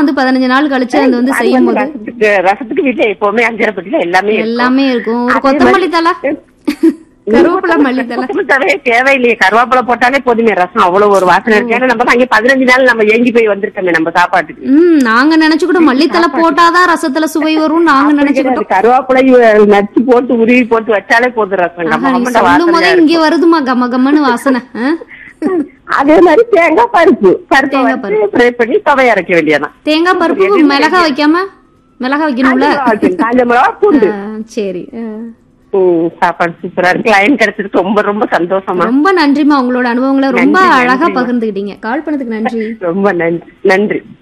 வந்து பதினஞ்சு நாள் கழிச்சு அது வந்து அது செய்யும் வந்து போது ரசத்துக்கு ரசத்துக்கு வீட்டுல எப்பவுமே அஞ்சரை பட்டில எல்லாமே இருக்கும். எல்லாமே இருக்கும் ஒரு அதே கொத்தமல்லி மாதிரி- தலை கருவேப்பிலை மல்லி தலை கொத்தமல்லி தழையே தேவையில்லையே கருவேப்பிலை போட்டாலே போதுமே ரசம் அவ்வளவு ஒரு வாசனை இருக்கு ஏன்னா நம்ம தான் அங்கே பதினஞ்சு நாள் நம்ம ஏங்கி போய் வந்திருக்கோமே நம்ம சாப்பாட்டுக்கு ம் நாங்க நினைச்சுக்கிட்டோம் மல்லித்தலை போட்டாதான் ரசத்துல சுவை வரும் நாங்க நினைச்சுக்கிட்டோம் அது கருவேப்பிலை நச்சு போட்டு உருவி போட்டு வச்சாலே போதும் ரசம் ஆஹா, கம்ம நீங்க கம்மன்னு சொல்லும் போதே வாசனையா இங்க வருதுமா கம கம்மன்னு வாசனை ஆ? இருக்கும். அதே மாதிரி தேங்காய் பருப்பு பருப்பை தேங்காய் வச்சு ஃப்ரை பண்ணி துவை அரைக்க வேண்டியதான் தேங்காய் பருப்பு மிளகா வைக்காம மிளகா வைக்கணும்ல காஞ்ச மிளகா பூண்டு ஆ, சரி ஆ. ம், சாப்பாடு சூப்பரா இருக்கு லைன் கிடைச்சதுக்கு ரொம்ப ரொம்ப சந்தோஷமா ரொம்ப நன்றிமா உங்களோட அனுபவங்களை ரொம்ப நன்றி, அழகா நன்றிம்மா. பகிர்ந்துக்கிட்டீங்க கால் பண்ணதுக்கு நன்றி ரொம்ப நன்றி நன்றி